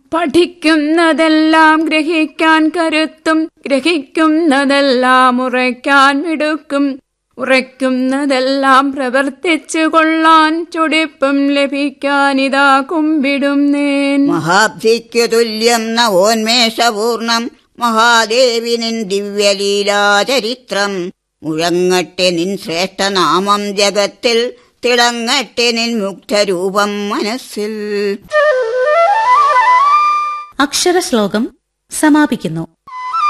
പഠിക്കുന്നതെല്ലാം ഗ്രഹിക്കാൻ കരുത്തും ഗ്രഹിക്കുന്നതെല്ലാം ഉറയ്ക്കാൻ മിടുക്കും ഉറയ്ക്കുന്നതെല്ലാം പ്രവർത്തിച്ചു കൊള്ളാൻ ചൊടിപ്പും ലഭിക്കാനിതാ കുമ്പിടും നേൻ മഹാബ്ധിക്കു തുല്യം നവോന്മേഷപൂർണം മഹാദേവി നിൻ ദിവ്യലീലാചരിത്രം മുഴങ്ങട്ടെ നിൻ ശ്രേഷ്ഠനാമം ജഗത്തിൽ തിളങ്ങട്ടെ നിൻ മുഗ്ധരൂപം മനസ്സിൽ അക്ഷരശ്ലോകം സമാപിക്കുന്നു